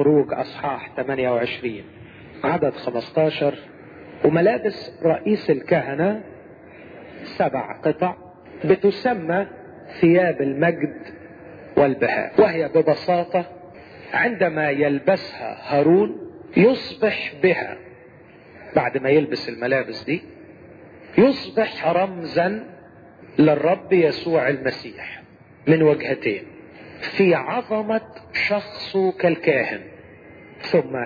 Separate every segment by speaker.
Speaker 1: الخروج اصحاح 28 عدد 15 وملابس رئيس الكهنة سبع قطع بتسمى ثياب المجد والبهاء وهي ببساطة عندما يلبسها هارون يصبح بها بعد ما يلبس الملابس دي يصبح رمزا للرب يسوع المسيح من وجهتين في عظمة شخصه كالكاهن ثم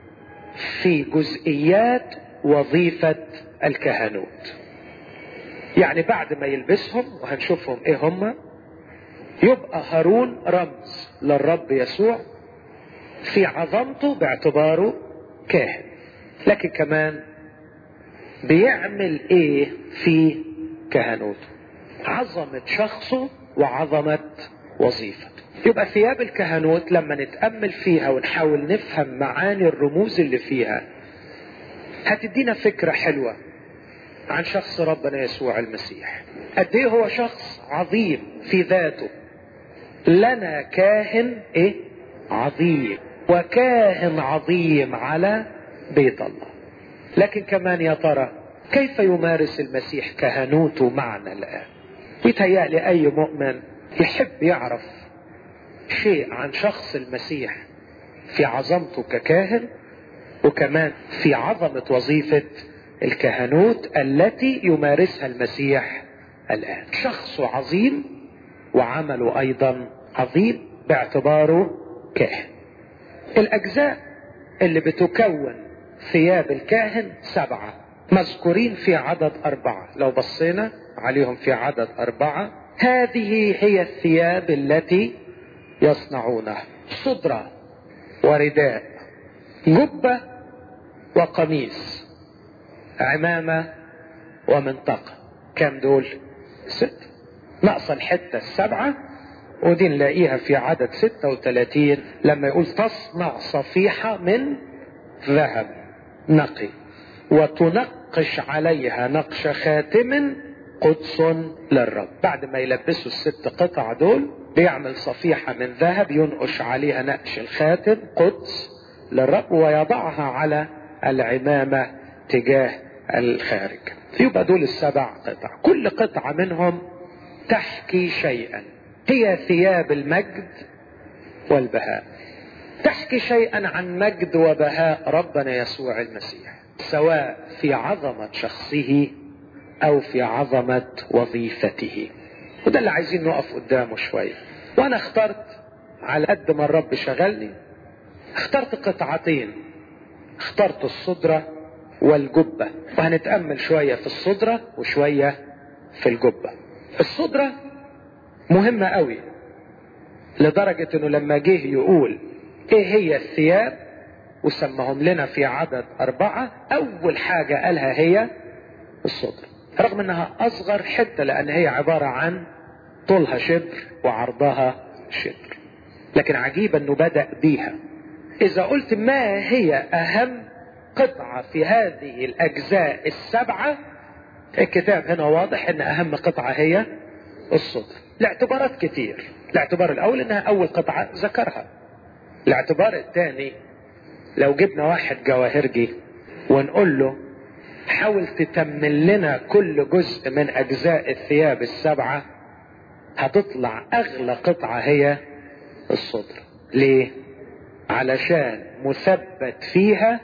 Speaker 1: في جزئيات وظيفة الكهنوت يعني بعد ما يلبسهم وهنشوفهم ايه هم يبقى هارون رمز للرب يسوع في عظمته باعتباره كاهن لكن كمان بيعمل ايه في كهنوته عظمة شخصه وعظمة وظيفته يبقى ثياب الكهنوت لما نتأمل فيها ونحاول نفهم معاني الرموز اللي فيها هتدينا فكرة حلوة عن شخص ربنا يسوع المسيح قد ايه هو شخص عظيم في ذاته لنا كاهن ايه عظيم وكاهن عظيم على بيت الله لكن كمان يا ترى كيف يمارس المسيح كهنوته معنا الآن يتهيألي أي مؤمن يحب يعرف شيء عن شخص المسيح في عظمته ككاهن وكمان في عظمة وظيفة الكهنوت التي يمارسها المسيح الآن شخص عظيم وعمله أيضا عظيم باعتباره كاهن الأجزاء اللي بتكون ثياب الكاهن سبعة مذكورين في عدد أربعة لو بصينا عليهم في عدد أربعة هذه هي الثياب التي يصنعونها صدرة ورداء جبة وقميص عمامة ومنطقة كم دول ست ناقص الحتة السبعة ودي نلاقيها في عدد 36 لما يقول تصنع صفيحة من ذهب نقي وتنقش عليها نقش خاتم قدس للرب بعد ما يلبسوا الست قطع دول بيعمل صفيحة من ذهب ينقش عليها نقش الخاتم قدس للرب ويضعها على العمامة تجاه الخارج يبقى دول السبع قطع كل قطعة منهم تحكي شيئا هي ثياب المجد والبهاء تحكي شيئا عن مجد وبهاء ربنا يسوع المسيح سواء في عظمة شخصه او في عظمة وظيفته وده اللي عايزين نقف قدامه شوية وانا اخترت على قد ما الرب شغلني اخترت قطعتين اخترت الصدرة والجبة وهنتأمل شوية في الصدرة وشوية في الجبة الصدرة مهمة قوي لدرجة انه لما جه يقول ايه هي الثياب وسمهم لنا في عدد اربعة اول حاجة قالها هي الصدر رغم انها اصغر حتة لان هي عبارة عن طولها شبر وعرضها شبر لكن عجيب انه بدأ بيها اذا قلت ما هي اهم قطعة في هذه الاجزاء السبعة الكتاب هنا واضح ان اهم قطعة هي الصدر لاعتبارات كتير الاعتبار الاول انها اول قطعة ذكرها الاعتبار الثاني لو جبنا واحد جواهرجي ونقول له حاول تتمن لنا كل جزء من اجزاء الثياب السبعة هتطلع اغلى قطعة هي الصدر ليه علشان مثبت فيها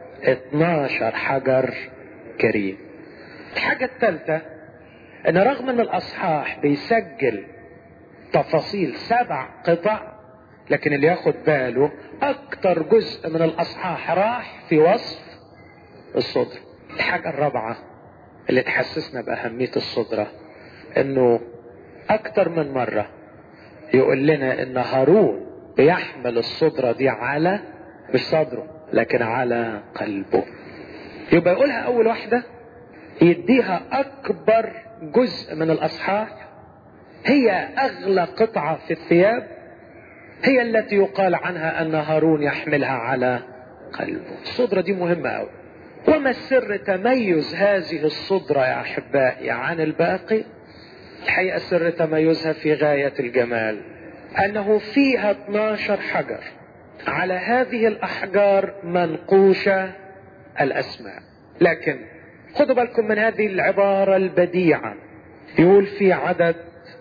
Speaker 1: 12 حجر كريم الحاجة الثالثة ان رغم ان الاصحاح بيسجل تفاصيل سبع قطع لكن اللي ياخد باله اكتر جزء من الاصحاح راح في وصف الصدر الحاجة الرابعة اللي تحسسنا باهمية الصدرة انه اكتر من مرة يقول لنا ان هارون بيحمل الصدرة دي على مش صدره لكن على قلبه يبقى يقولها اول واحدة يديها اكبر جزء من الاصحاح هي اغلى قطعة في الثياب هي التي يقال عنها ان هارون يحملها على قلبه الصدرة دي مهمة قوي وما سر تميز هذه الصدرة يا احبائي عن الباقي الحقيقة سر تميزها في غاية الجمال انه فيها 12 حجر على هذه الأحجار منقوشة الأسماء لكن خدوا بالكم من هذه العبارة البديعة يقول في عدد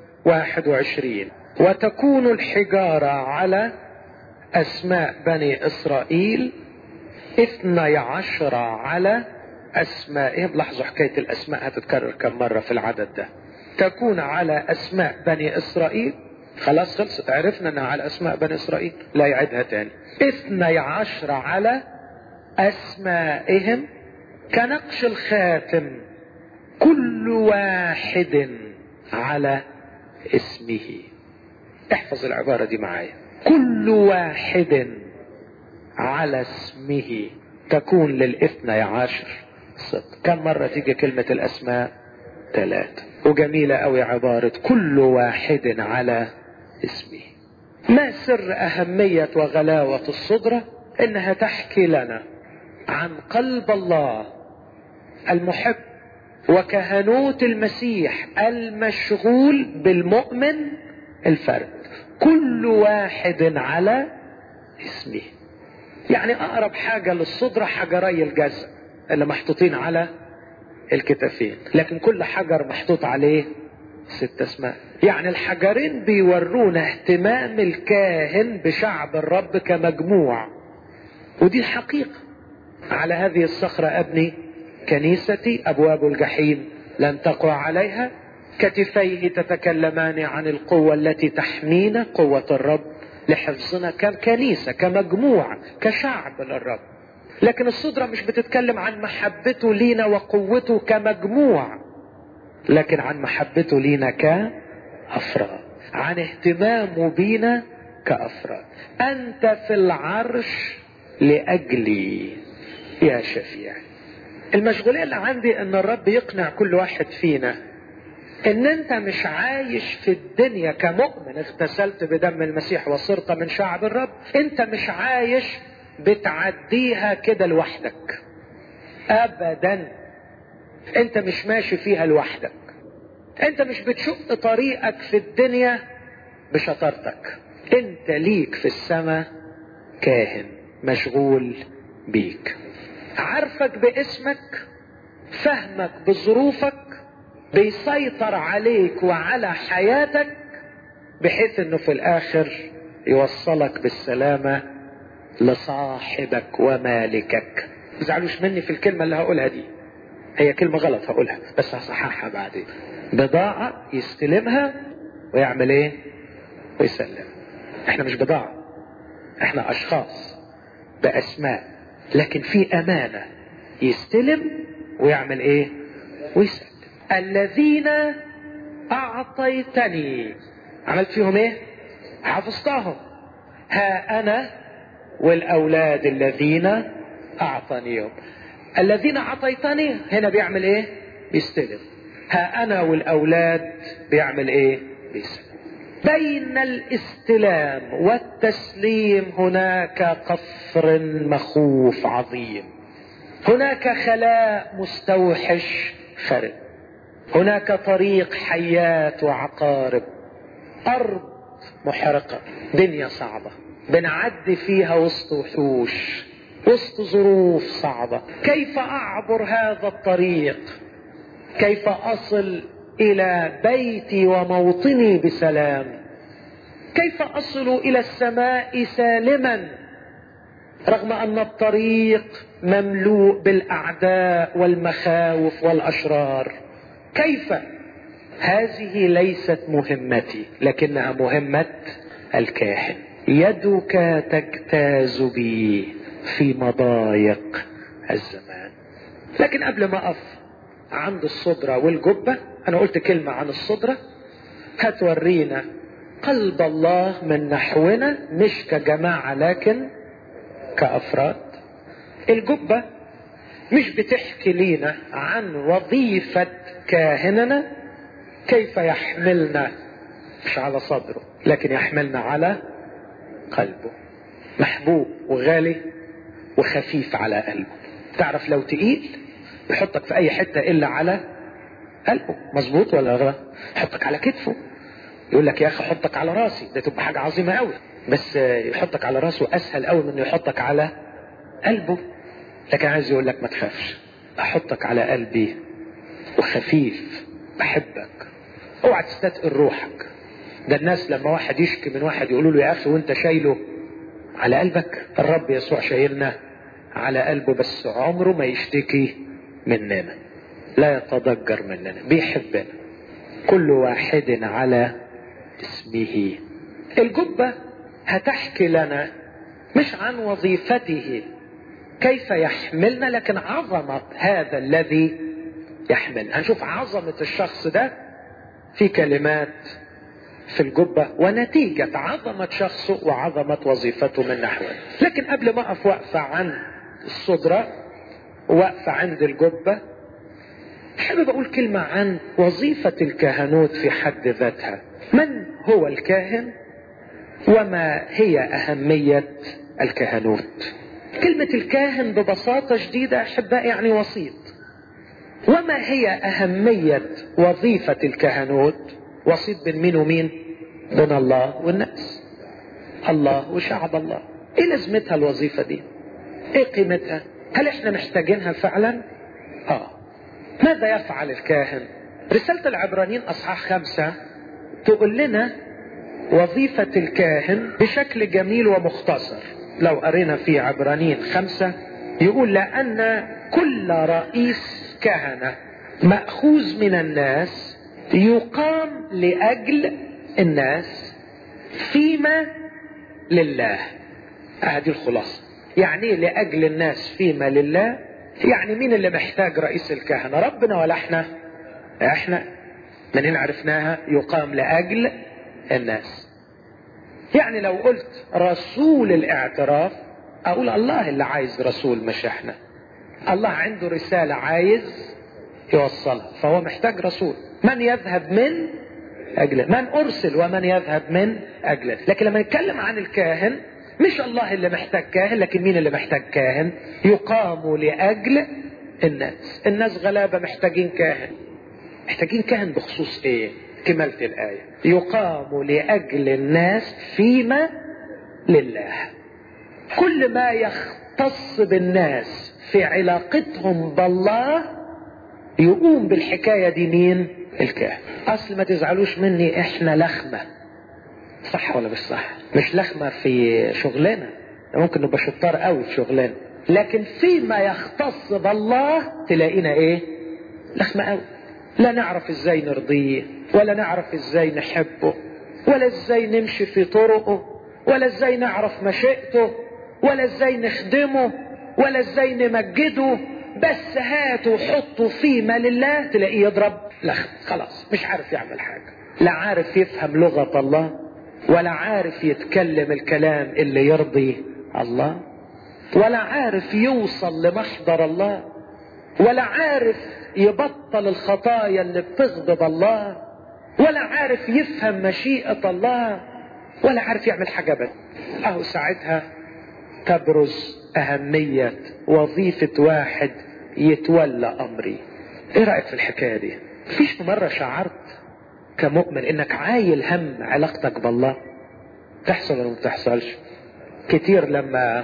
Speaker 1: 21 وتكون الحجارة على أسماء بني إسرائيل اثني عشر على أسمائهم لاحظوا حكاية الأسماء هتتكرر كم مرة في العدد ده تكون على أسماء بني إسرائيل خلاص خلصت عرفنا أنها على أسماء بني إسرائيل لا يعيدها تاني اثني عشر على أسمائهم كنقش الخاتم كل واحد على اسمه احفظ العبارة دي معايا كل واحد على اسمه تكون للاثني عشر صدق كم مرة تيجي كلمة الأسماء ثلاثة وجميلة أوي عبارة كل واحد على اسمه ما سر أهمية وغلاوة الصدرة إنها تحكي لنا عن قلب الله المحب وكهنوت المسيح المشغول بالمؤمن الفرد كل واحد على اسمه يعني اقرب حاجة للصدرة حجري الجزء اللي محطوطين على الكتافين لكن كل حجر محطوط عليه ست اسماء يعني الحجرين بيورونا اهتمام الكاهن بشعب الرب كمجموع ودي الحقيقة على هذه الصخرة ابني كنيستي ابواب الجحيم لن تقوى عليها كتفيه تتكلمان عن القوة التي تحمينا قوة الرب لحفظنا ككنيسة كمجموعة كشعب للرب لكن الصدرة مش بتتكلم عن محبته لينا وقوته كمجموع لكن عن محبته لينا كأفراد عن اهتمامه بينا كأفراد أنت في العرش لأجلي يا شفيع المشغولية اللي عندي ان الرب يقنع كل واحد فينا ان انت مش عايش في الدنيا كمؤمن اغتسلت بدم المسيح وصرت من شعب الرب انت مش عايش بتعديها كده لوحدك ابدا انت مش ماشي فيها لوحدك انت مش بتشق طريقك في الدنيا بشطارتك انت ليك في السماء كاهن مشغول بيك عارفك باسمك فهمك بظروفك بيسيطر عليك وعلى حياتك بحيث انه في الاخر يوصلك بالسلامة لصاحبك ومالكك ما تزعلوش مني في الكلمة اللي هقولها دي هي كلمة غلط هقولها بس هصححها بعدين بضاعة يستلمها ويعمل ايه ويسلم احنا مش بضاعة احنا اشخاص باسماء لكن في امانة يستلم ويعمل ايه ويسلم الذين اعطيتني عملت فيهم ايه حفظتهم ها انا والاولاد الذين اعطانيهم الذين اعطيتني هنا بيعمل ايه بيستلم ها انا والاولاد بيعمل ايه بيسلم بين الاستلام والتسليم هناك قفر مخوف عظيم هناك خلاء مستوحش خرب هناك طريق حيات وعقارب ارض محرقه دنيا صعبه بنعدي فيها وسط وحوش وسط ظروف صعبه كيف اعبر هذا الطريق كيف اصل الى بيتي وموطني بسلام كيف اصل الى السماء سالما رغم ان الطريق مملوء بالاعداء والمخاوف والاشرار كيف هذه ليست مهمتي لكنها مهمه الكاهن يدك تجتاز بي في مضايق الزمان لكن قبل ما اقف عند الصدرة والجبة انا قلت كلمة عن الصدرة هتورينا قلب الله من نحونا مش كجماعة لكن كأفراد الجبة مش بتحكي لينا عن وظيفة كاهننا كيف يحملنا مش على صدره لكن يحملنا على قلبه محبوب وغالي وخفيف على قلبه تعرف لو تقيل يحطك في اي حتة الا على قلبه مظبوط ولا غلط يحطك على كتفه يقول لك يا اخي حطك على راسي ده تبقى حاجة عظيمة قوي بس يحطك على راسه اسهل قوي من انه يحطك على قلبه لكن عايز يقول لك ما تخافش احطك على قلبي وخفيف بحبك اوعى تستثقل روحك ده الناس لما واحد يشكي من واحد يقولوا له يا اخي وانت شايله على قلبك الرب يسوع شايلنا على قلبه بس عمره ما يشتكي مننا لا يتضجر مننا بيحبنا كل واحد على اسمه الجبة هتحكي لنا مش عن وظيفته كيف يحملنا لكن عظمة هذا الذي يحملنا هنشوف عظمة الشخص ده في كلمات في الجبة ونتيجة عظمة شخصه وعظمة وظيفته من نحوه لكن قبل ما أقف وقفة عن الصدرة وقفة عند الجبة حابب أقول كلمة عن وظيفة الكهنوت في حد ذاتها من هو الكاهن وما هي أهمية الكهنوت كلمة الكاهن ببساطة شديدة أحباء يعني وسيط وما هي أهمية وظيفة الكهنوت وسيط بين مين ومين بين الله والناس الله وشعب الله ايه لازمتها الوظيفة دي ايه قيمتها هل احنا محتاجينها فعلا اه ماذا يفعل الكاهن رسالة العبرانيين اصحاح خمسة تقول لنا وظيفة الكاهن بشكل جميل ومختصر لو قرينا في عبرانيين خمسة يقول لأن كل رئيس كهنة مأخوذ من الناس يقام لأجل الناس فيما لله هذه الخلاصة يعني ايه لأجل الناس فيما لله يعني مين اللي محتاج رئيس الكهنة ربنا ولا احنا احنا منين عرفناها يقام لأجل الناس يعني لو قلت رسول الاعتراف اقول الله اللي عايز رسول مش احنا الله عنده رسالة عايز يوصلها فهو محتاج رسول من يذهب من أجله من أرسل ومن يذهب من أجله لكن لما نتكلم عن الكاهن مش الله اللي محتاج كاهن لكن مين اللي محتاج كاهن يقام لأجل الناس الناس غلابة محتاجين كاهن محتاجين كاهن بخصوص ايه كملت الآية يقام لأجل الناس فيما لله كل ما يختص بالناس في علاقتهم بالله يقوم بالحكاية دي مين الكاهن اصل ما تزعلوش مني احنا لخمة صح ولا مش صح مش لخمة في شغلنا ممكن نبقى شطار قوي في شغلنا لكن فيما يختص بالله تلاقينا ايه لخمة قوي لا نعرف ازاي نرضيه ولا نعرف ازاي نحبه ولا ازاي نمشي في طرقه ولا ازاي نعرف مشيئته ولا ازاي نخدمه ولا ازاي نمجده بس هاته وحطه فيما لله تلاقيه يضرب لخم خلاص مش عارف يعمل حاجة لا عارف يفهم لغة الله ولا عارف يتكلم الكلام اللي يرضي الله ولا عارف يوصل لمحضر الله ولا عارف يبطل الخطايا اللي بتغضب الله ولا عارف يفهم مشيئة الله ولا عارف يعمل حاجة بس اهو ساعتها تبرز اهمية وظيفة واحد يتولى امري ايه رأيك في الحكاية دي فيش مرة شعرت كمؤمن انك عايل هم علاقتك بالله تحصل ولا ما بتحصلش كتير لما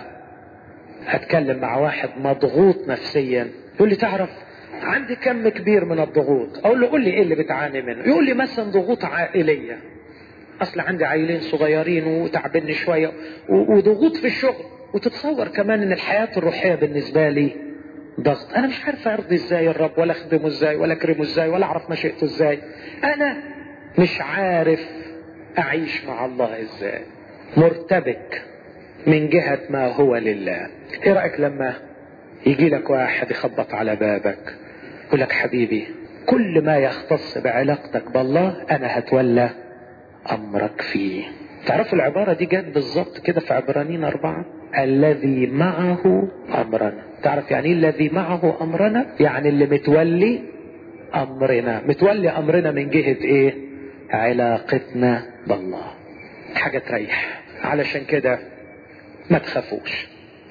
Speaker 1: اتكلم مع واحد مضغوط نفسيا يقول لي تعرف عندي كم كبير من الضغوط اقول له قول لي ايه اللي بتعاني منه يقول لي مثلا ضغوط عائليه اصل عندي عيلين صغيرين وتعبني شويه وضغوط في الشغل وتتصور كمان ان الحياه الروحيه بالنسبه لي ضغط انا مش عارف ارضي ازاي الرب ولا اخدمه ازاي ولا اكرمه ازاي ولا اعرف مشيئته ازاي انا مش عارف اعيش مع الله ازاي مرتبك من جهة ما هو لله ايه رأيك لما يجي لك واحد يخبط على بابك يقول لك حبيبي كل ما يختص بعلاقتك بالله انا هتولى امرك فيه تعرفوا العبارة دي جت بالظبط كده في عبرانين أربعة الذي معه أمرنا تعرف يعني ايه الذي معه أمرنا يعني اللي متولي أمرنا متولي أمرنا من جهة إيه علاقتنا بالله حاجة تريح علشان كده ما تخافوش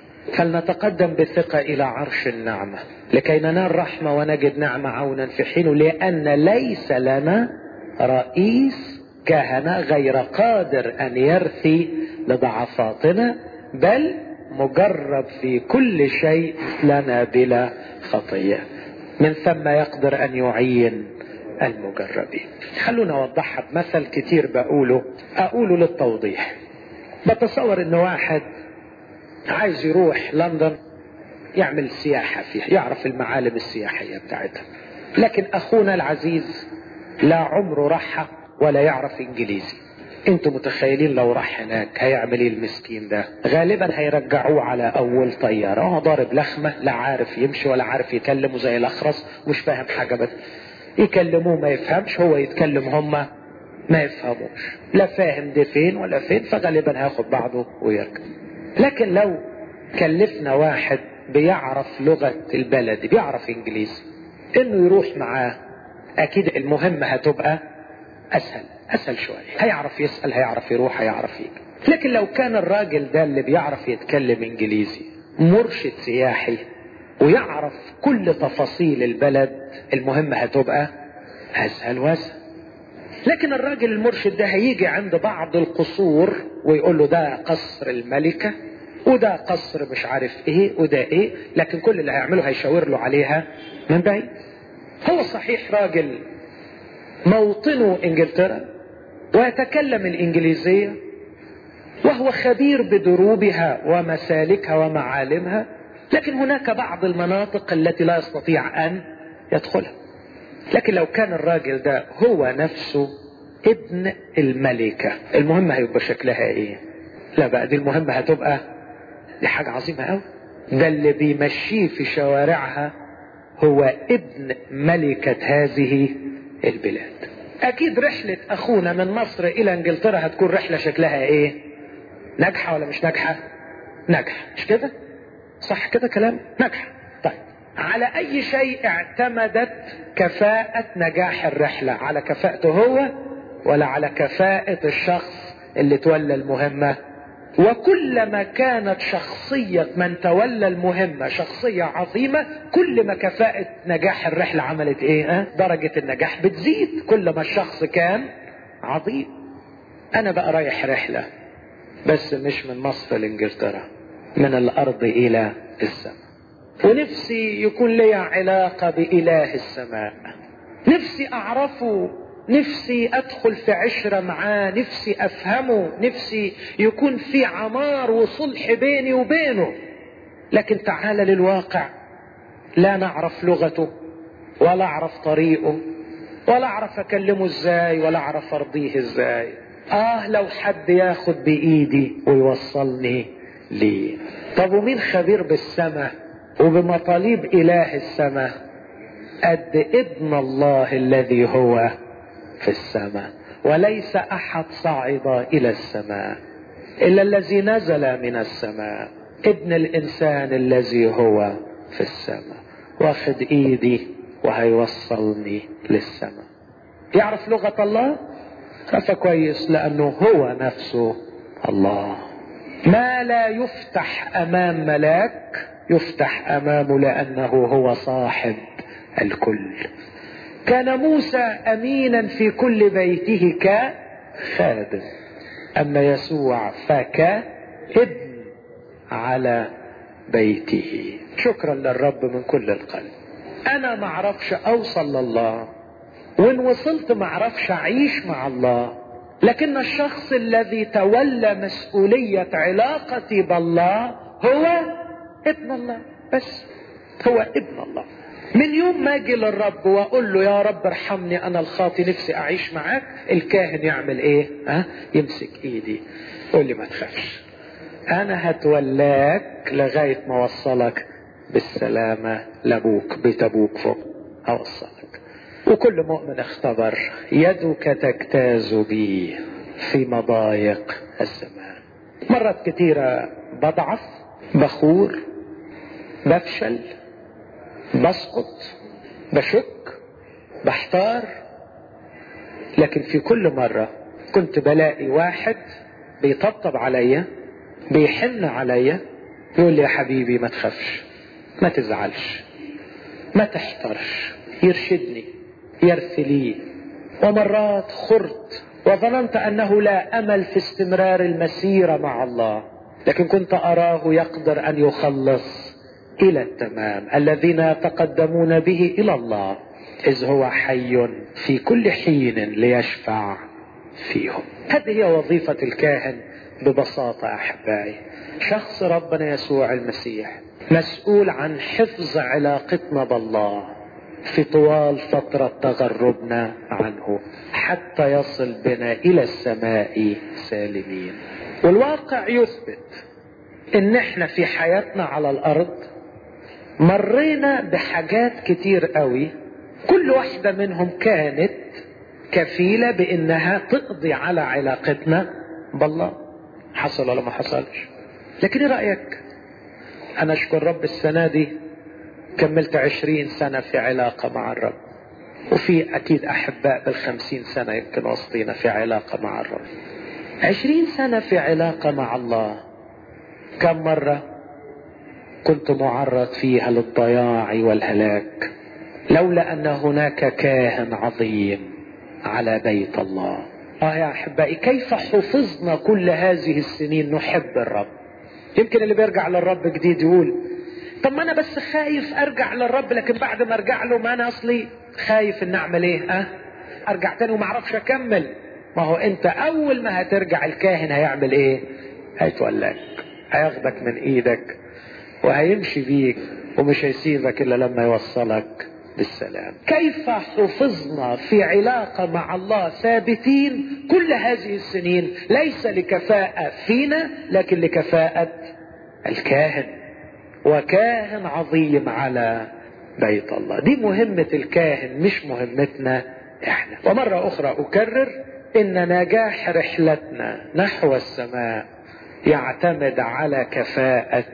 Speaker 1: فلنتقدم بثقة إلى عرش النعمة لكي ننال رحمة ونجد نعمة عونا في حين لأن ليس لنا رئيس كهنة غير قادر أن يرثي لضعفاتنا بل مجرب في كل شيء لنا بلا خطيه من ثم يقدر ان يعين المجربين خلونا اوضحها بمثل كتير بقوله اقوله للتوضيح بتصور ان واحد عايز يروح لندن يعمل سياحة فيها يعرف المعالم السياحية بتاعتها لكن اخونا العزيز لا عمره راحها ولا يعرف انجليزي انتوا متخيلين لو راح هناك هيعمل ايه المسكين ده غالبا هيرجعوه على اول طيارة هو ضارب لخمة لا عارف يمشي ولا عارف يكلمه زي الاخرس مش فاهم حاجة بس يكلموه ما يفهمش هو يتكلم هما ما يفهموش لا فاهم ده فين ولا فين فغالبا هياخد بعضه ويرجع لكن لو كلفنا واحد بيعرف لغة البلد بيعرف انجليزي انه يروح معاه اكيد المهمة هتبقى اسهل اسهل شوية هيعرف يسأل هيعرف يروح هيعرف يجي لكن لو كان الراجل ده اللي بيعرف يتكلم انجليزي مرشد سياحي ويعرف كل تفاصيل البلد المهمة هتبقى اسهل واسهل لكن الراجل المرشد ده هيجي عند بعض القصور ويقول له ده قصر الملكة وده قصر مش عارف ايه وده ايه لكن كل اللي هيعمله هيشاور له عليها من بعيد هو صحيح راجل موطنه انجلترا ويتكلم الانجليزية وهو خبير بدروبها ومسالكها ومعالمها لكن هناك بعض المناطق التي لا يستطيع ان يدخلها لكن لو كان الراجل ده هو نفسه ابن الملكة المهمة هيبقى شكلها ايه لا بقى دي المهمة هتبقى دي حاجة عظيمة قوي ده اللي بيمشيه في شوارعها هو ابن ملكة هذه البلاد اكيد رحلة اخونا من مصر الى انجلترا هتكون رحلة شكلها ايه ناجحة ولا مش ناجحة ناجحة مش كده صح كده كلام ناجحة طيب على اي شيء اعتمدت كفاءة نجاح الرحلة على كفاءته هو ولا على كفاءة الشخص اللي تولى المهمة وكلما كانت شخصية من تولى المهمة شخصية عظيمة كل ما كفاءة نجاح الرحلة عملت ايه اه؟ درجة النجاح بتزيد كل ما الشخص كان عظيم انا بقى رايح رحلة بس مش من مصر لانجلترا من الارض الى السماء ونفسي يكون لي علاقة بإله السماء نفسي أعرفه نفسي أدخل في عشرة معاه نفسي أفهمه نفسي يكون في عمار وصلح بيني وبينه لكن تعال للواقع لا نعرف لغته ولا أعرف طريقه ولا أعرف أكلمه إزاي ولا أعرف أرضيه إزاي آه لو حد ياخد بإيدي ويوصلني ليه طب ومين خبير بالسماء وبمطالب اله السماء قد ابن الله الذي هو في السماء وليس احد صعد الى السماء الا الذي نزل من السماء ابن الانسان الذي هو في السماء واخد ايدي وهيوصلني للسماء يعرف لغة الله عرفها كويس لانه هو نفسه الله ما لا يفتح امام ملاك يفتح امامه لانه هو صاحب الكل كان موسى امينا في كل بيته كخادم اما يسوع فكابن على بيته شكرا للرب من كل القلب انا معرفش اوصل لله وان وصلت معرفش اعيش مع الله لكن الشخص الذي تولى مسؤولية علاقتي بالله هو ابن الله بس هو ابن الله من يوم ما اجي للرب واقول له يا رب ارحمني انا الخاطي نفسي اعيش معاك الكاهن يعمل ايه ها يمسك ايدي يقول لي ما تخافش انا هتولاك لغايه ما اوصلك بالسلامه لابوك بيت ابوك فوق اوصلك وكل مؤمن اختبر يدك تجتاز بي في مضايق الزمان مرات كثيره بضعف بخور بفشل بسقط بشك بحتار لكن في كل مرة كنت بلاقي واحد بيطبطب عليا بيحن عليا يقول لي يا حبيبي ما تخافش ما تزعلش ما تحترش يرشدني يرثي لي ومرات خرت وظننت انه لا امل في استمرار المسيرة مع الله لكن كنت اراه يقدر ان يخلص الى التمام الذين يتقدمون به الى الله اذ هو حي في كل حين ليشفع فيهم هذه هي وظيفة الكاهن ببساطة احبائي شخص ربنا يسوع المسيح مسؤول عن حفظ علاقتنا بالله في طوال فترة تغربنا عنه حتى يصل بنا إلى السماء سالمين والواقع يثبت إن إحنا في حياتنا على الأرض مرينا بحاجات كتير قوي كل واحدة منهم كانت كفيلة بإنها تقضي على علاقتنا بالله حصل ولا ما حصلش لكن ايه رأيك انا اشكر رب السنة دي كملت عشرين سنة في علاقة مع الرب وفي اكيد احباء بالخمسين سنة يمكن وسطينا في علاقة مع الرب عشرين سنة في علاقة مع الله كم مرة كنت معرض فيها للضياع والهلاك لولا ان هناك كاهن عظيم على بيت الله اه يا احبائي كيف حفظنا كل هذه السنين نحب الرب يمكن اللي بيرجع للرب جديد يقول طب ما انا بس خايف ارجع للرب لكن بعد ما ارجع له ما انا اصلي خايف ان اعمل ايه اه ارجع تاني وما اعرفش اكمل ما هو انت اول ما هترجع الكاهن هيعمل ايه هيتولاك هياخدك من ايدك وهيمشي بيك ومش هيسيبك الا لما يوصلك بالسلام كيف حفظنا في علاقة مع الله ثابتين كل هذه السنين ليس لكفاءة فينا لكن لكفاءة الكاهن وكاهن عظيم على بيت الله دي مهمة الكاهن مش مهمتنا احنا ومرة اخرى اكرر ان نجاح رحلتنا نحو السماء يعتمد على كفاءة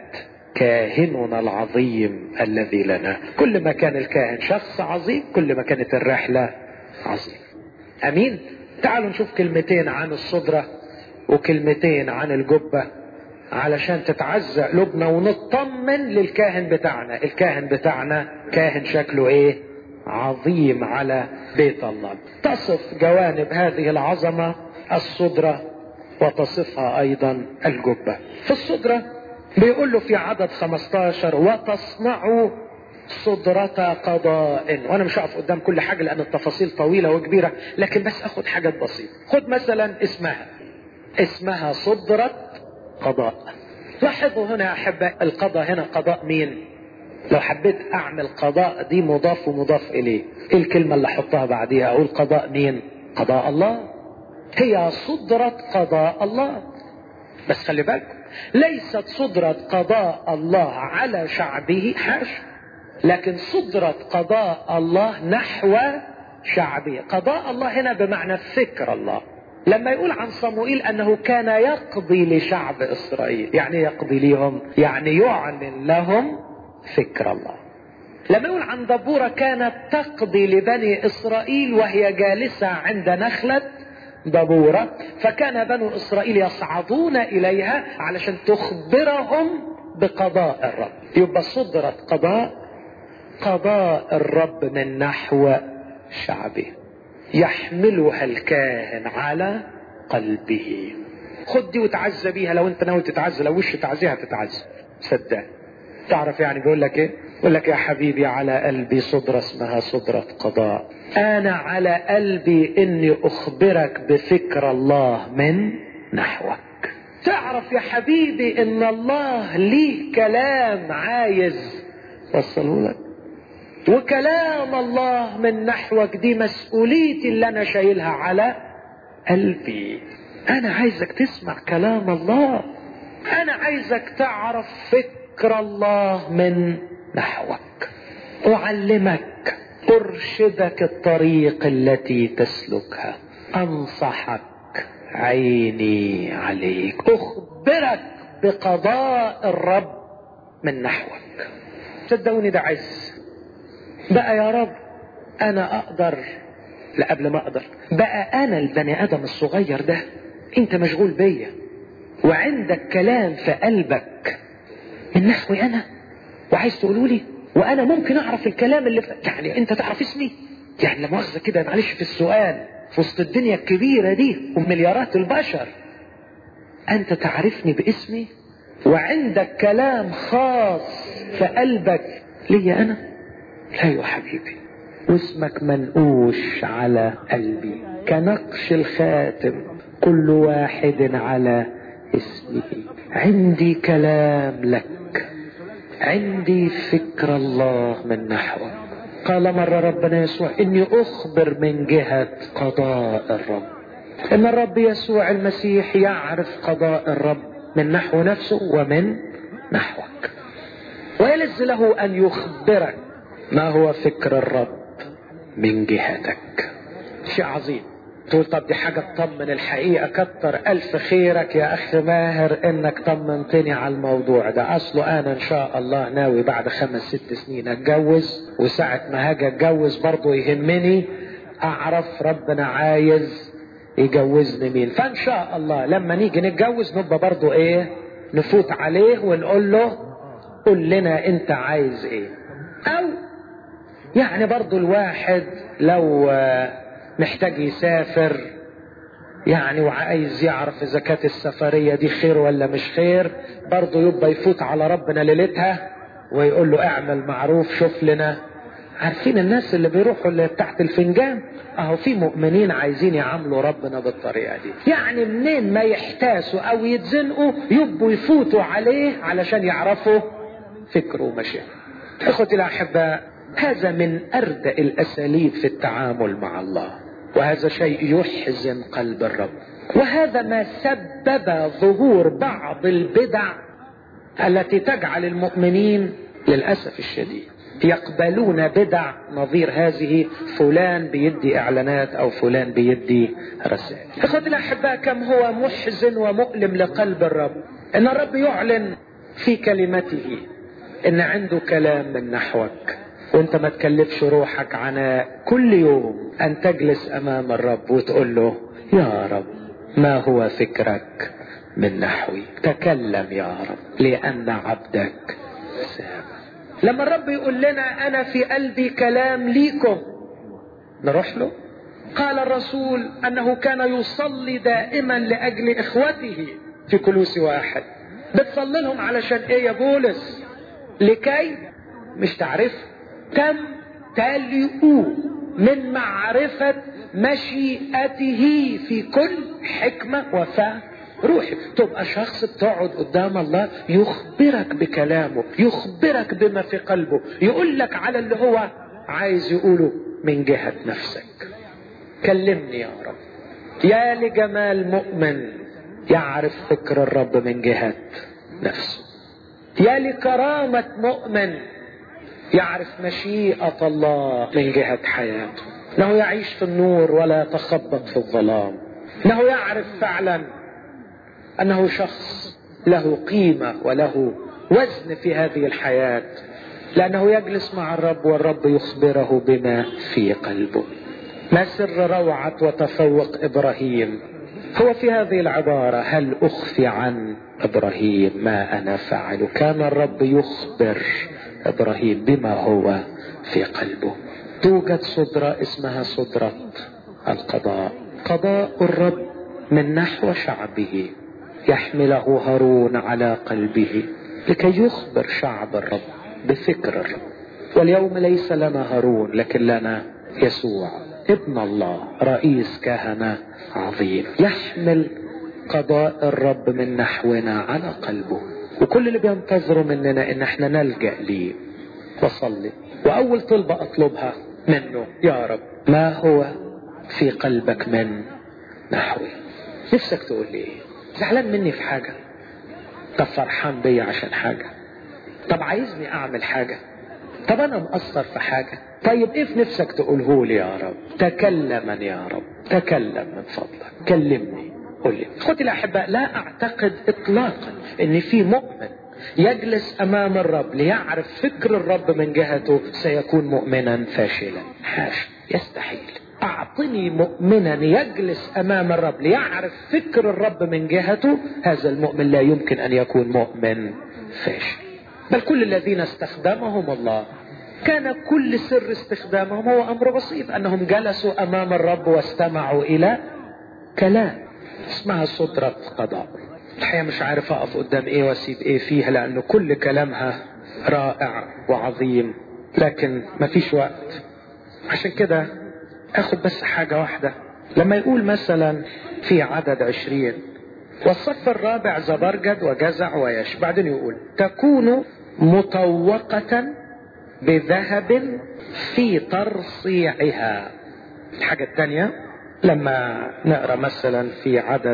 Speaker 1: كاهننا العظيم الذي لنا كل ما كان الكاهن شخص عظيم كل ما كانت الرحلة عظيم امين تعالوا نشوف كلمتين عن الصدرة وكلمتين عن الجبة علشان تتعزى قلوبنا ونطمن للكاهن بتاعنا الكاهن بتاعنا كاهن شكله ايه عظيم على بيت الله تصف جوانب هذه العظمة الصدرة وتصفها ايضا الجبة في الصدرة بيقول له في عدد 15 وتصنع صدرة قضاء وانا مش هقف قدام كل حاجة لان التفاصيل طويلة وكبيرة لكن بس اخد حاجات بسيطة خد مثلا اسمها اسمها صدرة قضاء لاحظوا هنا يا احباء القضاء هنا قضاء مين لو حبيت اعمل قضاء دي مضاف ومضاف اليه ايه الكلمة اللي احطها بعديها اقول قضاء مين قضاء الله هي صدرة قضاء الله بس خلي بالكم ليست صدرة قضاء الله على شعبه حاشا لكن صدرة قضاء الله نحو شعبه قضاء الله هنا بمعنى فكر الله لما يقول عن صموئيل انه كان يقضي لشعب اسرائيل يعني يقضي لهم يعني يعلن لهم فكر الله لما يقول عن دبورة كانت تقضي لبني اسرائيل وهي جالسة عند نخلة دبورة فكان بنو اسرائيل يصعدون اليها علشان تخبرهم بقضاء الرب يبقى صدرت قضاء قضاء الرب من نحو شعبه يحملها الكاهن على قلبه خد دي وتعزى بيها لو انت ناوي تتعزى لو وش تعزيها تتعزى صدق تعرف يعني بيقول لك ايه يقول لك يا حبيبي على قلبي صدرة اسمها صدرة قضاء انا على قلبي اني اخبرك بفكر الله من نحوك تعرف يا حبيبي ان الله ليه كلام عايز وصله لك وكلام الله من نحوك دي مسؤوليتي اللي انا شايلها على قلبي انا عايزك تسمع كلام الله انا عايزك تعرف فكر الله من نحوك اعلمك ارشدك الطريق التي تسلكها انصحك عيني عليك اخبرك بقضاء الرب من نحوك صدقوني ده عز بقى يا رب انا اقدر لا قبل ما اقدر بقى انا البني ادم الصغير ده انت مشغول بيا وعندك كلام في قلبك من نحوي انا وعايز تقوله لي وانا ممكن اعرف الكلام اللي في... يعني انت تعرف اسمي يعني لا مؤاخذه كده معلش في السؤال في وسط الدنيا الكبيرة دي ومليارات البشر أنت تعرفني باسمي وعندك كلام خاص في قلبك لي أنا لا يا حبيبي واسمك منقوش على قلبي كنقش الخاتم كل واحد على اسمه عندي كلام لك عندي فكر الله من نحوك قال مرة ربنا يسوع اني اخبر من جهة قضاء الرب ان الرب يسوع المسيح يعرف قضاء الرب من نحو نفسه ومن نحوك ويلز له ان يخبرك ما هو فكر الرب من جهتك شيء عظيم تقول طب دي حاجة تطمن الحقيقة كتر ألف خيرك يا أخ ماهر إنك طمنتني على الموضوع ده أصله أنا إن شاء الله ناوي بعد خمس ست سنين أتجوز وساعة ما هاجي أتجوز برضه يهمني أعرف ربنا عايز يجوزني مين فإن شاء الله لما نيجي نتجوز نبقى برضه إيه نفوت عليه ونقول له قول لنا أنت عايز إيه أو يعني برضه الواحد لو محتاج يسافر يعني وعايز يعرف اذا كانت السفرية دي خير ولا مش خير برضه يبقى يفوت على ربنا ليلتها ويقول له اعمل معروف شوف لنا عارفين الناس اللي بيروحوا اللي تحت الفنجان اهو في مؤمنين عايزين يعاملوا ربنا بالطريقة دي يعني منين ما يحتاسوا او يتزنقوا يبقوا يفوتوا عليه علشان يعرفوا فكره ومشيئته اخوتي الاحباء هذا من اردأ الاساليب في التعامل مع الله وهذا شيء يحزن قلب الرب وهذا ما سبب ظهور بعض البدع التي تجعل المؤمنين للاسف الشديد يقبلون بدع نظير هذه فلان بيدي اعلانات او فلان بيدي رسائل اخوتي الاحباء كم هو محزن ومؤلم لقلب الرب ان الرب يعلن في كلمته ان عنده كلام من نحوك وانت ما تكلفش روحك عناء كل يوم ان تجلس امام الرب وتقول له يا رب ما هو فكرك من نحوي تكلم يا رب لان عبدك سامع لما الرب يقول لنا انا في قلبي كلام ليكم نروح له قال الرسول انه كان يصلي دائما لاجل اخوته في كلوس واحد بتصلي لهم علشان ايه يا بولس لكي مش تعرفوا تمتلئوا من معرفة مشيئته في كل حكمة وفهم روحي تبقى شخص بتقعد قدام الله يخبرك بكلامه يخبرك بما في قلبه يقول لك على اللي هو عايز يقوله من جهة نفسك كلمني يا رب يا لجمال مؤمن يعرف فكر الرب من جهة نفسه يا لكرامة مؤمن يعرف مشيئة الله من جهة حياته انه يعيش في النور ولا يتخبط في الظلام انه يعرف فعلا انه شخص له قيمة وله وزن في هذه الحياة لانه يجلس مع الرب والرب يخبره بما في قلبه ما سر روعة وتفوق ابراهيم هو في هذه العبارة هل اخفي عن ابراهيم ما انا فعل كان الرب يخبر ابراهيم بما هو في قلبه توجد صدرة اسمها صدرة القضاء قضاء الرب من نحو شعبه يحمله هارون على قلبه لكي يخبر شعب الرب بفكر الرب واليوم ليس لنا هارون لكن لنا يسوع ابن الله رئيس كهنة عظيم يحمل قضاء الرب من نحونا على قلبه وكل اللي بينتظروا مننا ان احنا نلجأ ليه وصلي واول طلبة اطلبها منه يا رب ما هو في قلبك من نحوي نفسك تقول لي ايه زعلان مني في حاجة طب فرحان بيا عشان حاجة طب عايزني اعمل حاجة طب انا مقصر في حاجة طيب ايه في نفسك تقوله لي يا رب تكلما يا رب تكلم من فضلك كلمني قل لي اخوتي الاحباء لا اعتقد اطلاقا ان في مؤمن يجلس امام الرب ليعرف فكر الرب من جهته سيكون مؤمنا فاشلا حاشا يستحيل اعطني مؤمنا يجلس امام الرب ليعرف فكر الرب من جهته هذا المؤمن لا يمكن ان يكون مؤمن فاشل بل كل الذين استخدمهم الله كان كل سر استخدامهم هو امر بسيط انهم جلسوا امام الرب واستمعوا الى كلام اسمها صدرة قضاء الحقيقة مش عارف اقف قدام ايه واسيب ايه فيها لان كل كلامها رائع وعظيم لكن مفيش وقت عشان كده اخد بس حاجة واحدة لما يقول مثلا في عدد عشرين والصف الرابع زبرجد وجزع ويش بعدين يقول تكون مطوقة بذهب في ترصيعها الحاجة الثانية لما نقرأ مثلا في عدد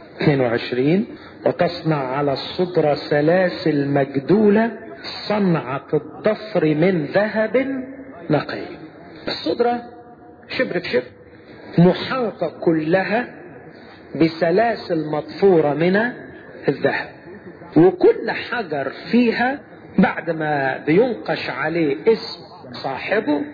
Speaker 1: 22 وتصنع على الصدرة سلاسل مجدولة صنعة الضفر من ذهب نقي الصدرة شبر بشبر محاطة كلها بسلاسل مضفورة من الذهب وكل حجر فيها بعد ما بينقش عليه اسم صاحبه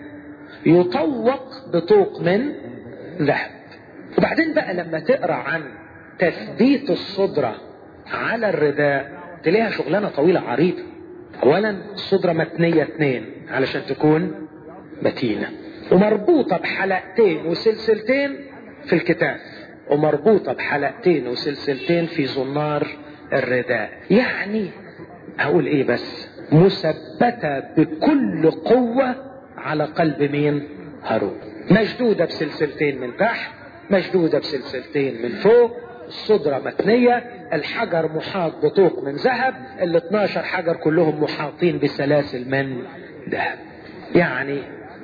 Speaker 1: يطوق بطوق من ذهب وبعدين بقى لما تقرا عن تثبيت الصدرة على الرداء تلاقيها شغلانة طويلة عريضة اولا الصدرة متنية اتنين علشان تكون متينة ومربوطة بحلقتين وسلسلتين في الكتاف ومربوطة بحلقتين وسلسلتين في زنار الرداء يعني هقول ايه بس مثبتة بكل قوة على قلب مين هارون مشدودة بسلسلتين من تحت مشدودة بسلسلتين من فوق الصدرة متنية الحجر محاط بطوق من ذهب ال 12 حجر كلهم محاطين بسلاسل من ذهب يعني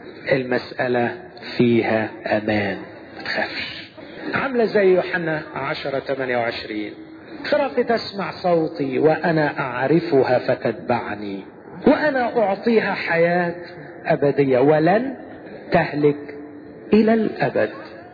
Speaker 1: المسألة فيها أمان ما تخافش عاملة زي يوحنا 10 28 خرافي تسمع صوتي وأنا أعرفها فتتبعني وأنا أعطيها حياة أبدية ولن تهلك إلى الأبد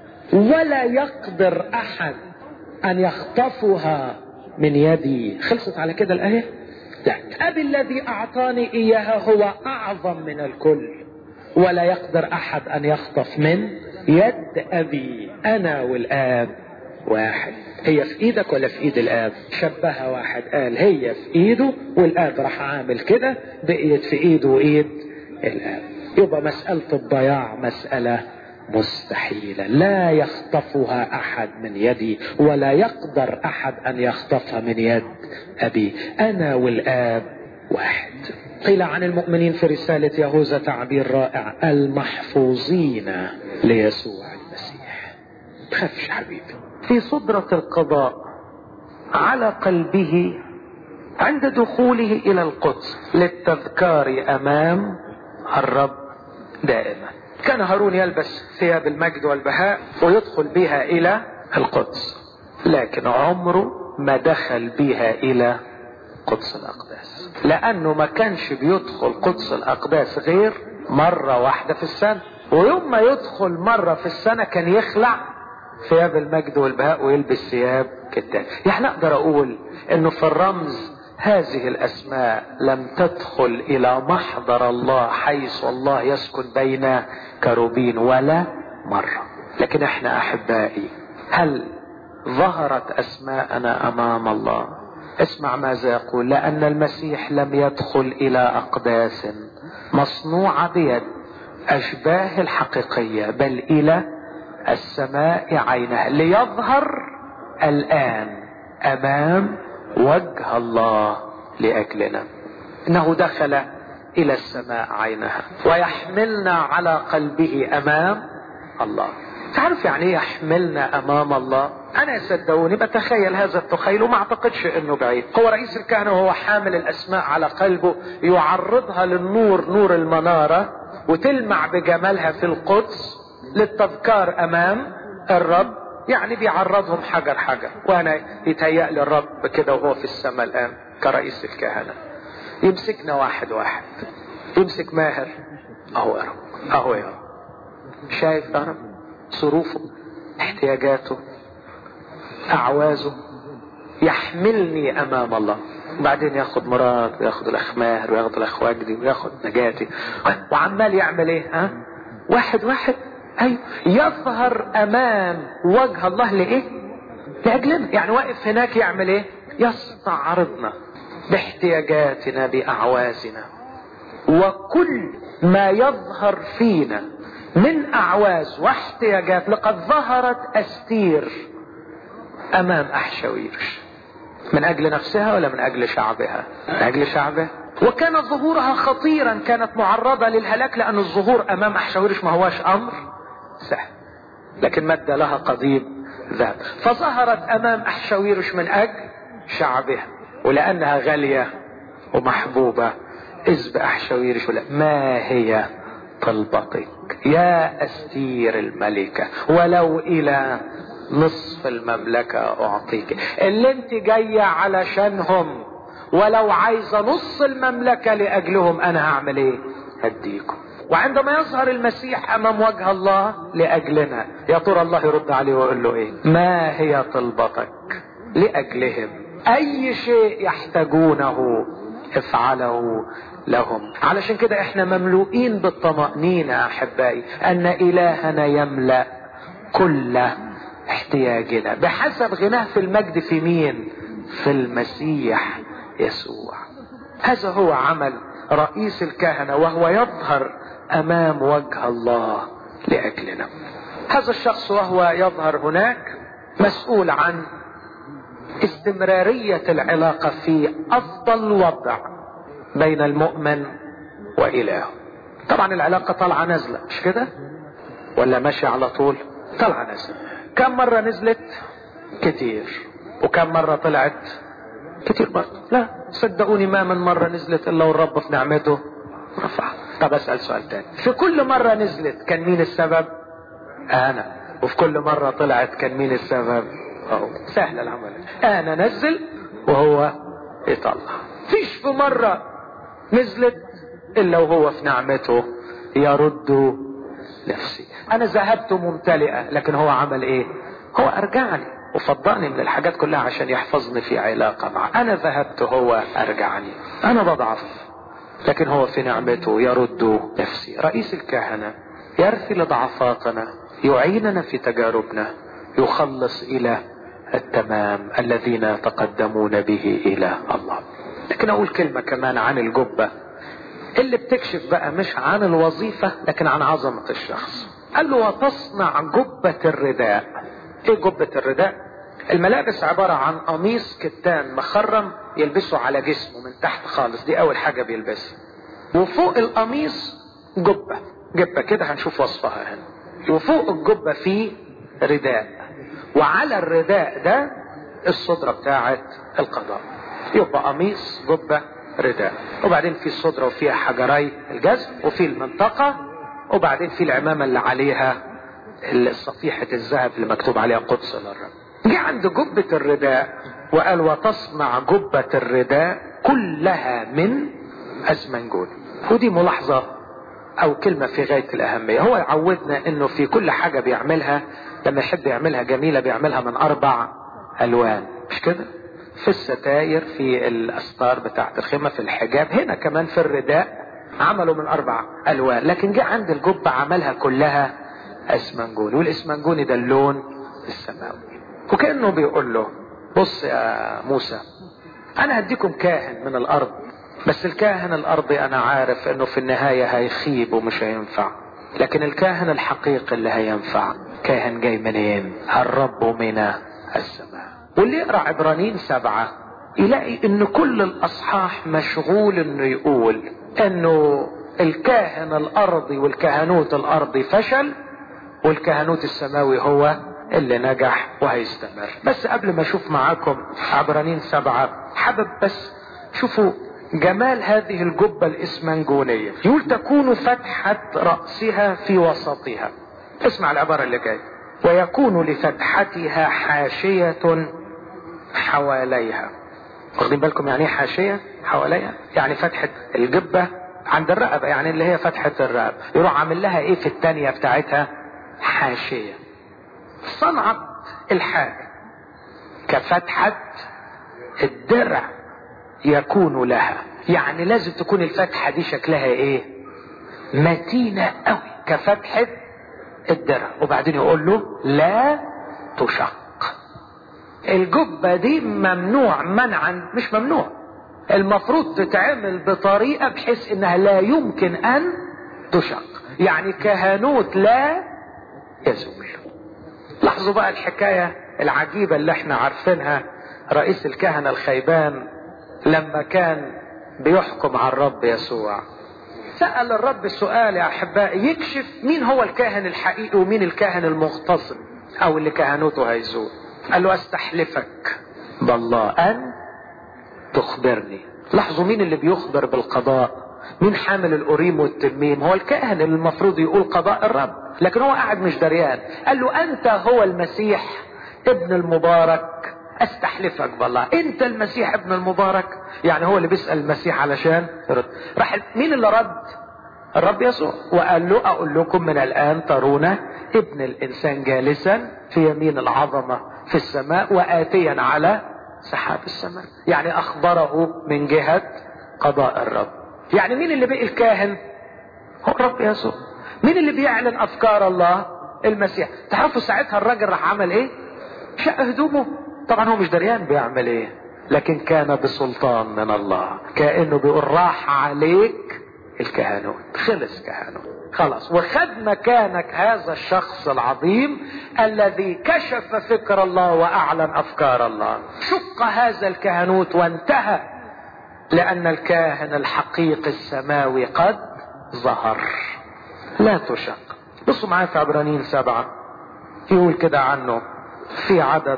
Speaker 1: ولا يقدر أحد أن يخطفها من يدي خلصت على كده الآية لا أبي الذي أعطاني إياها هو أعظم من الكل ولا يقدر أحد أن يخطف من يد أبي أنا والآب واحد هي في ايدك ولا في ايد الاب شبهها واحد قال هي في ايده والاب راح عامل كده بقيت في ايده وايد الاب يبقى مسألة الضياع مسألة مستحيلة لا يخطفها احد من يدي ولا يقدر احد ان يخطفها من يد ابي انا والاب واحد قيل عن المؤمنين في رسالة يهوذا تعبير رائع المحفوظين ليسوع المسيح تخافش حبيبي في صدرة القضاء على قلبه عند دخوله الى القدس للتذكار امام الرب دائما كان هارون يلبس ثياب المجد والبهاء ويدخل بها الى القدس لكن عمره ما دخل بها الى قدس الاقداس لانه ما كانش بيدخل قدس الاقداس غير مرة واحدة في السنة ويوم ما يدخل مرة في السنة كان يخلع ثياب المجد والبهاء ويلبس ثياب كتان يعني اقدر اقول انه في الرمز هذه الاسماء لم تدخل الى محضر الله حيث الله يسكن بين كروبين ولا مرة لكن احنا احبائي هل ظهرت اسماءنا امام الله اسمع ماذا يقول لان المسيح لم يدخل الى اقداس مصنوعة بيد اشباه الحقيقية بل الى السماء عينها ليظهر الان امام وجه الله لاجلنا انه دخل الى السماء عينها ويحملنا على قلبه امام الله تعرف يعني ايه يحملنا امام الله انا صدقوني بتخيل هذا التخيل وما اعتقدش انه بعيد هو رئيس الكهنة وهو حامل الاسماء على قلبه يعرضها للنور نور المنارة وتلمع بجمالها في القدس للتذكار امام الرب يعني بيعرضهم حجر حجر وانا يتهيأ لي الرب كده وهو في السماء الان كرئيس الكهنة يمسكنا واحد واحد يمسك ماهر اهو يا رب اهو يا رب شايف يا رب ظروفه احتياجاته اعوازه يحملني امام الله وبعدين ياخد مراد وياخد الاخ ماهر وياخد الاخ وجدي وياخد نجاتي وعمال يعمل ايه ها واحد واحد ايوه يظهر امام وجه الله لايه لاجلنا يعني واقف هناك يعمل ايه يستعرضنا باحتياجاتنا باعوازنا وكل ما يظهر فينا من اعواز واحتياجات لقد ظهرت استير امام احشاويرش من اجل نفسها ولا من اجل شعبها من اجل شعبها وكان ظهورها خطيرا كانت معرضة للهلاك لان الظهور امام احشاويرش ما هواش امر سهل لكن مد لها قضيب ذهب فظهرت امام احشاويرش من اجل شعبها ولانها غالية ومحبوبة اذ باحشاويرش ولا ما هي طلبتك يا استير الملكة ولو الى نصف المملكة اعطيك اللي انت جاية علشانهم ولو عايزة نص المملكة لاجلهم انا هعمل ايه هديكم وعندما يظهر المسيح امام وجه الله لاجلنا يا ترى الله يرد عليه ويقول له ايه ما هي طلبتك لاجلهم اي شيء يحتاجونه افعله لهم علشان كده احنا مملوئين بالطمأنينة احبائي ان الهنا يملأ كل احتياجنا بحسب غناه في المجد في مين في المسيح يسوع هذا هو عمل رئيس الكهنة وهو يظهر امام وجه الله لاجلنا هذا الشخص وهو يظهر هناك مسؤول عن استمرارية العلاقة في افضل وضع بين المؤمن وإلهه طبعا العلاقة طالعة نازلة مش كده ولا ماشية على طول طالعة نازلة كم مرة نزلت كتير وكم مرة طلعت كتير برضه لا صدقوني ما من مرة نزلت الا والرب في نعمته رفعها طب اسأل سؤال تاني في كل مرة نزلت كان مين السبب انا وفي كل مرة طلعت كان مين السبب أهو سهل العمل انا نزل وهو يطلع فيش في مرة نزلت الا وهو في نعمته يرد نفسي انا ذهبت ممتلئة لكن هو عمل ايه هو ارجعني وفضلني من الحاجات كلها عشان يحفظني في علاقة معه انا ذهبت هو ارجعني انا بضعف لكن هو في نعمته يرد نفسي رئيس الكهنة يرثي لضعفاتنا يعيننا في تجاربنا يخلص الى التمام الذين يتقدمون به الى الله لكن اقول كلمة كمان عن الجبة اللي بتكشف بقى مش عن الوظيفة لكن عن عظمة الشخص قال له وتصنع جبة الرداء ايه جبة الرداء الملابس عبارة عن قميص كتان مخرم يلبسه على جسمه من تحت خالص دي اول حاجة بيلبسها وفوق القميص جبة جبة كده هنشوف وصفها هنا وفوق الجبة فيه رداء وعلى الرداء ده الصدرة بتاعت القضاء يبقى قميص جبة رداء وبعدين في الصدرة وفيها حجري الجزم وفي المنطقة وبعدين في العمامة اللي عليها صفيحة الذهب اللي مكتوب عليها قدس للرب جه عند جبة الرداء وقال وتصنع جبة الرداء كلها من أسمنجون ودي ملاحظة أو كلمة في غاية الأهمية هو يعودنا إنه في كل حاجة بيعملها لما يحب يعملها جميلة بيعملها من أربع ألوان مش كده؟ في الستاير في الأستار بتاعت الخيمة في الحجاب هنا كمان في الرداء عملوا من أربع ألوان لكن جه عند الجبة عملها كلها أسمنجوني والإسمنجوني ده اللون السماوي وكأنه بيقول له بص يا موسى أنا هديكم كاهن من الأرض بس الكاهن الأرضي أنا عارف إنه في النهاية هيخيب ومش هينفع لكن الكاهن الحقيقي اللي هينفع كاهن جاي منين الرب من السماء واللي يقرا عبرانيين سبعة يلاقي ان كل الاصحاح مشغول انه يقول انه الكاهن الارضي والكهنوت الارضي فشل والكهنوت السماوي هو اللي نجح وهيستمر بس قبل ما اشوف معاكم عبرانيين سبعة حابب بس شوفوا جمال هذه الجبة الاسمنجونية يقول تكون فتحة رأسها في وسطها اسمع العبارة اللي جاية ويكون لفتحتها حاشية حواليها واخدين بالكم يعني ايه حاشية حواليها يعني فتحة الجبة عند الرقبة يعني اللي هي فتحة الرقبة يروح عامل لها ايه في التانية بتاعتها حاشية صنعت الحاجة كفتحة الدرع يكون لها يعني لازم تكون الفتحة دي شكلها ايه متينة قوي كفتحة الدرع وبعدين يقول له لا تشق الجبة دي ممنوع منعا مش ممنوع المفروض تتعمل بطريقة بحيث انها لا يمكن ان تشق يعني كهنوت لا يزول لاحظوا بقى الحكاية العجيبة اللي احنا عارفينها رئيس الكهنة الخيبان لما كان بيحكم على الرب يسوع سأل الرب سؤال يا أحبائي يكشف مين هو الكاهن الحقيقي ومين الكاهن المغتصب أو اللي كهنوته هيزول قال له أستحلفك بالله أن تخبرني لاحظوا مين اللي بيخبر بالقضاء مين حامل الأوريم والتميم هو الكاهن اللي المفروض يقول قضاء الرب لكن هو قاعد مش دريان قال له أنت هو المسيح ابن المبارك استحلفك بالله انت المسيح ابن المبارك يعني هو اللي بيسأل المسيح علشان يرد راح مين اللي رد الرب يسوع وقال له اقول لكم من الان ترون ابن الانسان جالسا في يمين العظمة في السماء واتيا على سحاب السماء يعني اخبره من جهة قضاء الرب يعني مين اللي بقي الكاهن هو الرب يسوع مين اللي بيعلن افكار الله المسيح تعرفوا ساعتها الراجل راح عمل ايه شق هدومه طبعا هو مش دريان بيعمل ايه لكن كان بسلطان من الله كانه بيقول راح عليك الكهنوت خلص كهنوت خلاص وخد مكانك هذا الشخص العظيم الذي كشف فكر الله واعلن افكار الله شق هذا الكهنوت وانتهى لان الكاهن الحقيقي السماوي قد ظهر لا تشق بصوا معايا في عبرانيين سبعة يقول كده عنه في عدد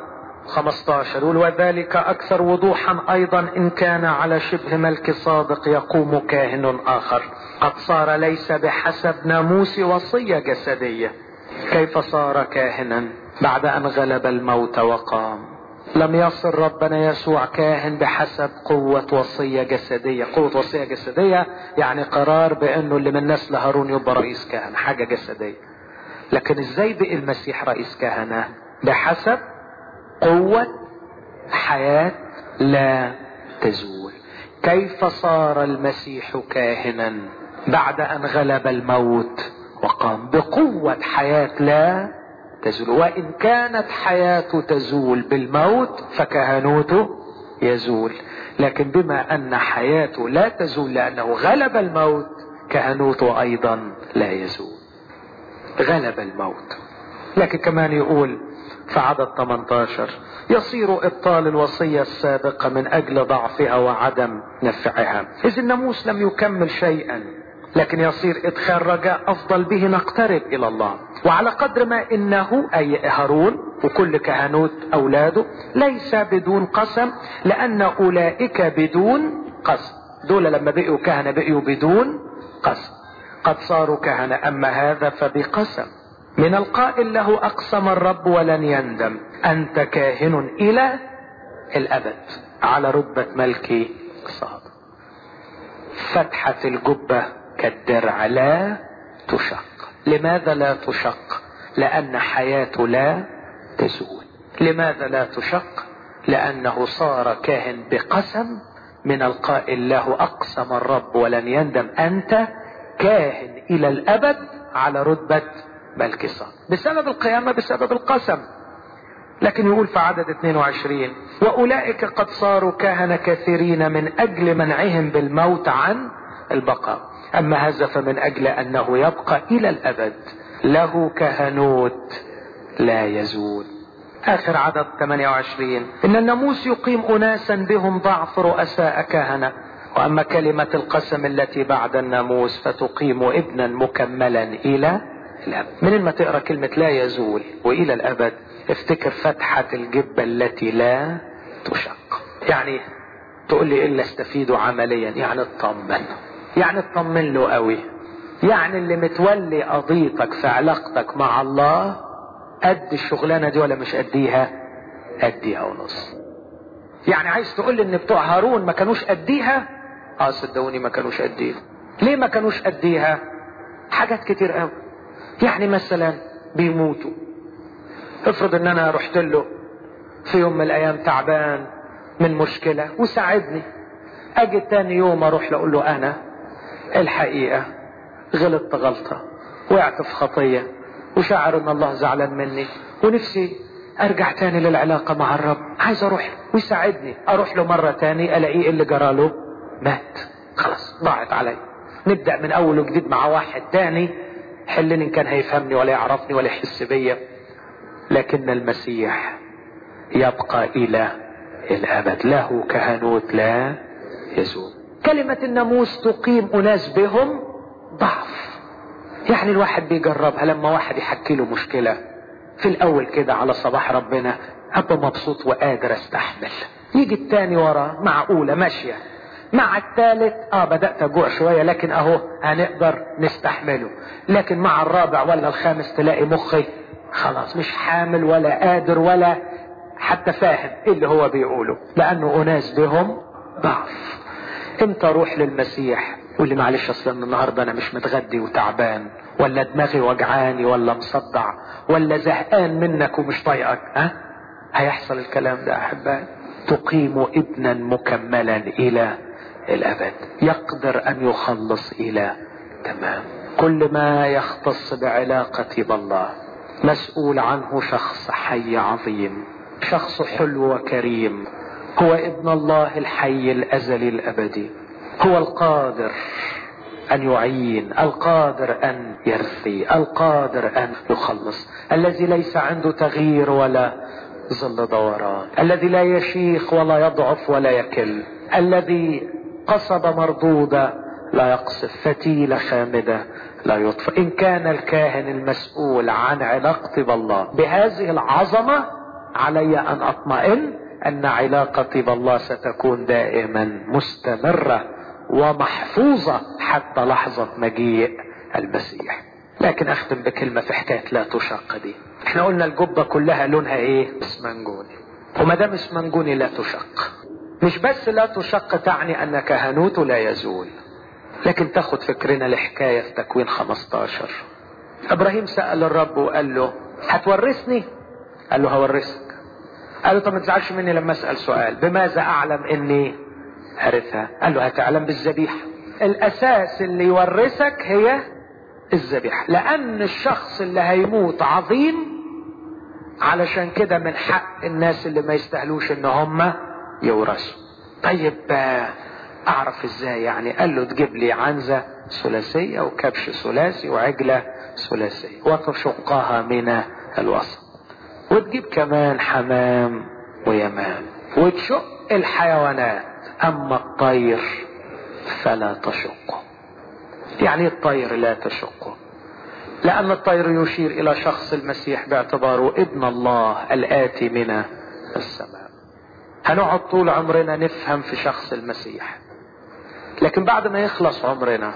Speaker 1: 15 يقول وذلك أكثر وضوحا أيضا إن كان على شبه ملك صادق يقوم كاهن آخر قد صار ليس بحسب ناموس وصية جسدية كيف صار كاهنا بعد أن غلب الموت وقام لم يصل ربنا يسوع كاهن بحسب قوة وصية جسدية قوة وصية جسدية يعني قرار بأنه اللي من نسل هارون يبقى رئيس كهنة حاجة جسدية لكن ازاي بقي المسيح رئيس كهنة بحسب قوة حياة لا تزول كيف صار المسيح كاهنا بعد ان غلب الموت وقام بقوة حياة لا تزول وان كانت حياته تزول بالموت فكهنوته يزول لكن بما ان حياته لا تزول لانه غلب الموت كهنوته ايضا لا يزول غلب الموت لكن كمان يقول في عدد 18 يصير ابطال الوصية السابقة من اجل ضعفها وعدم نفعها اذ الناموس لم يكمل شيئا لكن يصير ادخال رجاء افضل به نقترب الى الله وعلى قدر ما انه اي هارون وكل كهنوت اولاده ليس بدون قسم لان اولئك بدون قسم دول لما بقوا كهنة بقوا بدون قسم قد صاروا كهنة اما هذا فبقسم من القائل له اقسم الرب ولن يندم انت كاهن الى الابد على رتبة ملكي صادق فتحة الجبة كالدرع لا تشق لماذا لا تشق لان حياته لا تزول لماذا لا تشق لانه صار كاهن بقسم من القائل له اقسم الرب ولن يندم انت كاهن الى الابد على رتبة ملك صادق بسبب القيامة بسبب القسم لكن يقول في عدد 22 واولئك قد صاروا كهنة كثيرين من اجل منعهم بالموت عن البقاء اما هذا فمن اجل انه يبقى الى الابد له كهنوت لا يزول اخر عدد 28 ان الناموس يقيم اناسا بهم ضعف رؤساء كهنة واما كلمة القسم التي بعد الناموس فتقيم ابنا مكملا الى الابد من ما تقرا كلمة لا يزول والى الابد افتكر فتحة الجبة التي لا تشق يعني تقول لي الا استفيدوا عمليا يعني اطمن يعني اطمن له قوي يعني اللي متولي قضيتك في علاقتك مع الله قد الشغلانه دي ولا مش قديها قديها ونص يعني عايز تقول لي ان بتوع هارون ما كانوش قديها اه صدقوني ما كانوش قديها ليه ما كانوش قديها حاجات كتير قوي يعني مثلا بيموتوا افرض ان انا رحت له في يوم من الايام تعبان من مشكلة وساعدني اجي تاني يوم اروح له اقول له انا الحقيقة غلطت غلطة وقعت في خطية وشعر ان الله زعلان مني ونفسي ارجع تاني للعلاقة مع الرب عايز اروح له ويساعدني اروح له مرة تاني الاقيه اللي جراله مات خلاص ضاعت علي نبدأ من اول وجديد مع واحد تاني حلني ان كان هيفهمني ولا يعرفني ولا يحس بيا لكن المسيح يبقى الى الابد له كهنوت لا يزول كلمة الناموس تقيم اناس بهم ضعف يعني الواحد بيجربها لما واحد يحكي له مشكلة في الاول كده على صباح ربنا ابقى مبسوط وقادر استحمل يجي التاني وراه معقولة ماشية مع الثالث اه بدأت اجوع شوية لكن اهو هنقدر نستحمله لكن مع الرابع ولا الخامس تلاقي مخي خلاص مش حامل ولا قادر ولا حتى فاهم ايه اللي هو بيقوله لانه اناس بهم ضعف امتى اروح للمسيح يقول لي معلش اصل النهارده انا مش متغدي وتعبان ولا دماغي وجعاني ولا مصدع ولا زهقان منك ومش طايقك ها هيحصل الكلام ده احبائي تقيم ابنا مكملا الى الابد يقدر ان يخلص الى تمام كل ما يختص بعلاقتي بالله مسؤول عنه شخص حي عظيم شخص حلو وكريم هو ابن الله الحي الازلي الابدي هو القادر ان يعين القادر ان يرثي القادر ان يخلص الذي ليس عنده تغيير ولا ظل دوران الذي لا يشيخ ولا يضعف ولا يكل الذي قصب مردودة لا يقصف فتيلة خامدة لا يطفئ إن كان الكاهن المسؤول عن علاقتي بالله بهذه العظمة علي أن أطمئن أن علاقتي بالله ستكون دائما مستمرة ومحفوظة حتى لحظة مجيء المسيح لكن أختم بكلمة في حكاية لا تشق دي احنا قلنا الجبة كلها لونها ايه اسمنجوني وما دام اسمنجوني لا تشق مش بس لا تشق تعني ان كهنوته لا يزول لكن تاخد فكرنا لحكاية في تكوين 15 ابراهيم سأل الرب وقال له هتورثني قال له هورثك قال له طب ما تزعلش مني لما اسأل سؤال بماذا اعلم اني هرثها قال له هتعلم بالذبيحة الاساس اللي يورثك هي الذبيحة لان الشخص اللي هيموت عظيم علشان كده من حق الناس اللي ما يستاهلوش ان هم يورثوا طيب اعرف ازاي يعني قال له تجيب لي عنزة ثلاثية وكبش ثلاثي وعجلة ثلاثية وتشقها من الوسط وتجيب كمان حمام ويمام وتشق الحيوانات اما الطير فلا تشقه يعني الطير لا تشقه لأن الطير يشير إلى شخص المسيح باعتباره ابن الله الآتي من السماء هنقعد طول عمرنا نفهم في شخص المسيح لكن بعد ما يخلص عمرنا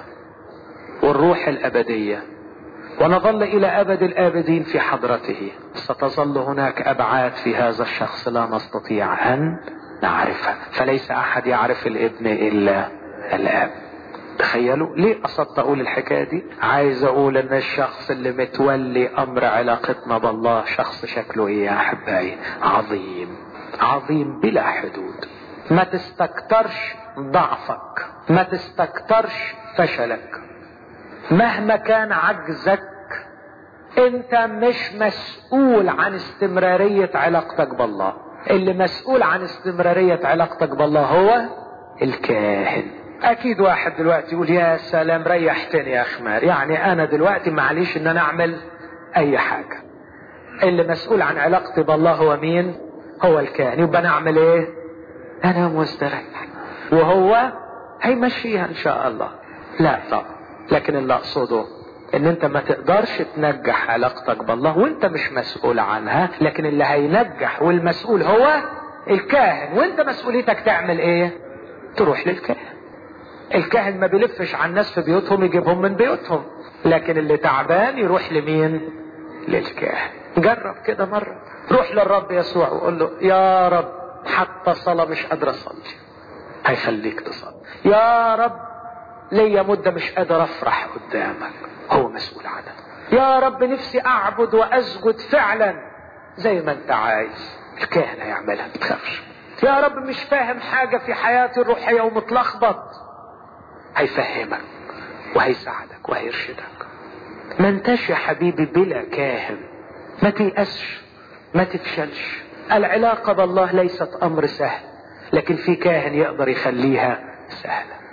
Speaker 1: والروح الأبدية ونظل إلى أبد الآبدين في حضرته ستظل هناك أبعاد في هذا الشخص لا نستطيع أن نعرفها فليس أحد يعرف الابن إلا الآب تخيلوا ليه قصدت اقول الحكايه دي عايز اقول ان الشخص اللي متولي امر علاقتنا بالله شخص شكله ايه يا احبائي عظيم عظيم بلا حدود ما تستكترش ضعفك ما تستكترش فشلك مهما كان عجزك انت مش مسؤول عن استمرارية علاقتك بالله اللي مسؤول عن استمرارية علاقتك بالله هو الكاهن اكيد واحد دلوقتي يقول يا سلام ريحتني يا خمار يعني انا دلوقتي معليش ان انا اعمل اي حاجة اللي مسؤول عن علاقتي بالله هو مين هو الكاهن يبقى نعمل ايه انا مستريح وهو هيمشيها ان شاء الله لا طبعا لكن اللي اقصده ان انت ما تقدرش تنجح علاقتك بالله وانت مش مسؤول عنها لكن اللي هينجح والمسؤول هو الكاهن وانت مسؤوليتك تعمل ايه تروح للكاهن الكاهن ما بيلفش على الناس في بيوتهم يجيبهم من بيوتهم لكن اللي تعبان يروح لمين للكاهن جرب كده مرة روح للرب يسوع وقول له يا رب حتى صلاة مش قادر اصلي هيخليك تصلي يا رب ليا مدة مش قادر افرح قدامك هو مسؤول عنها يا رب نفسي اعبد واسجد فعلا زي ما انت عايز الكاهن هيعملها ما تخافش يا رب مش فاهم حاجة في حياتي الروحية ومتلخبط هيفهمك وهيساعدك وهيرشدك ما انتش يا حبيبي بلا كاهن ما تيأسش ما تفشلش العلاقة بالله ليست امر سهل لكن في كاهن يقدر يخليها سهلة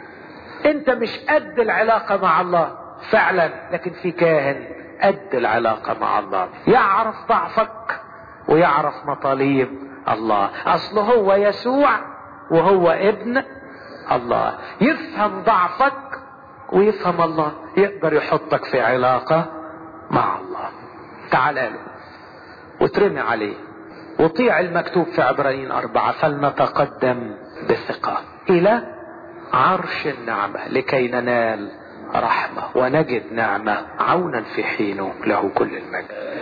Speaker 1: انت مش قد العلاقة مع الله فعلا لكن في كاهن قد العلاقة مع الله يعرف ضعفك ويعرف مطالب الله اصل هو يسوع وهو ابن الله يفهم ضعفك ويفهم الله يقدر يحطك في علاقة مع الله تعال له وترمي عليه وطيع المكتوب في عبرانيين أربعة فلنتقدم بثقة إلى عرش النعمة لكي ننال رحمة ونجد نعمة عونا في حينه له كل المجد